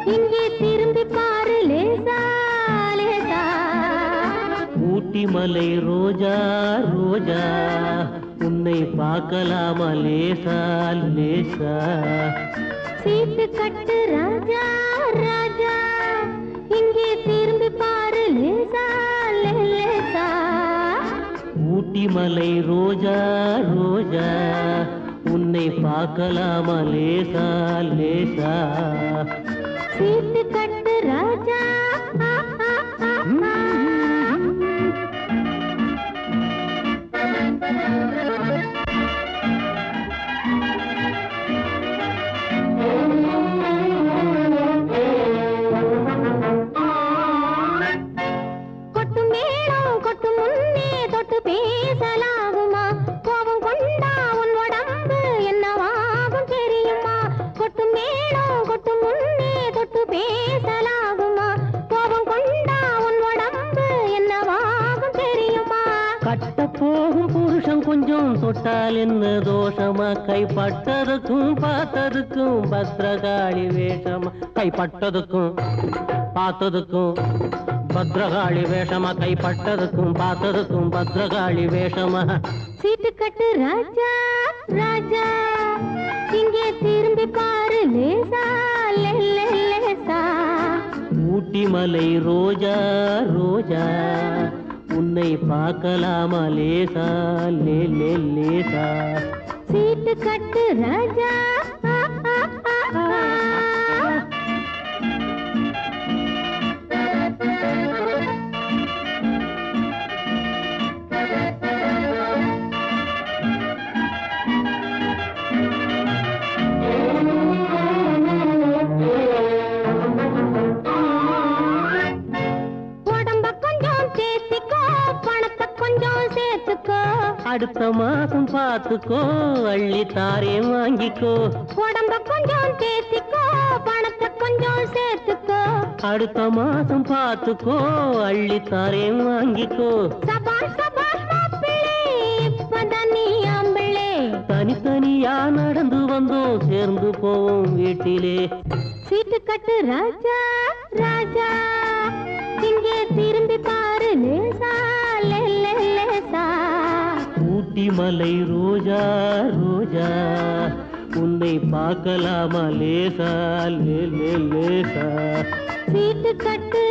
இங்கே திரும்பி பாரு லேசா லேசா ஊட்டி மலை ரோஜா ரோஜா உன்னை பார்க்கலாமா லேசா லேசா சீட்டு கட்டு ராஜா ராஜா இங்கே திரும்பி பாரு லேசா லே- லேசா ஊட்டி மலை ரோஜா ரோஜா உன்னை பார்க்கலாமா லேசா லேசா சீட்டு கட்டு ராஜா ஆ, ஆ, ஆ, ஆ. கொட்டு மேளம் கொட்டு முன்னே தொட்டு பேசலாகுமா கோபம் கொண்டா உன் உடம்பு என்னவாகும் தெரியுமா கொட்டு மேளம் கொட்டு முன்னே தொட்டு பேசலாகுமா கோபம் கொண்டா உன் உடம்பு என்னவாகும் தெரியுமா கட்ட போகும் புருஷன் கொஞ்சம் தொட்டால் என்ன தோஷமா கைப்பட்டதுக்கும் பார்த்ததுக்கும் பத்ரகாளி வேஷமா கைப்பட்டதுக்கும் பார்த்ததுக்கும் பத்ரகாளி வேஷமா கைப்பட்டதுக்கும் பார்த்ததுக்கும் பத்ரகாளி வேஷமா சீட்டு கட்டு ராஜா ராஜா இங்கே திரும்பி பாரு லேசா லே லே லேசா ஊட்டி மலை ரோஜா ரோஜா உன்னை பார்க்கலாமா லேசா லே லே லேசா சீட்டு கட்டு ராஜா ஆ, ஆ, ஆ, ஆ. உடம்ப கொஞ்சம் சேர்த்திக்கோ பணத்தை கொஞ்சம் சேர்த்துக்கோ அடுத்த மாசம் பார்த்துக்கோ அள்ளி தாரே வாங்கிக்கோ உடம்ப கொஞ்சம் சேர்த்திக்கோ பணத்தை கொஞ்சம் சேர்த்துக்கோ அடுத்த மாசம் பார்த்துக்கோ அள்ளி தாரே வாங்கிக்கோ சபாஷ் சபாஷ் மாப்பிள்ளை இப்பதான் நீ ஆம்பிள்ளை தனித்தனியா நடந்து வந்தோம் சேர்ந்து போவோம் வீட்டிலே சீட்டு கட்டு ராஜா ராஜா இங்கே திரும்பி பாரு லேசா லே லே லேசா ஊட்டி மலை ரோஜா ரோஜா உன்னை பார்க்கலாமா லேசா லே லே லேசா சீட்டு கட்டு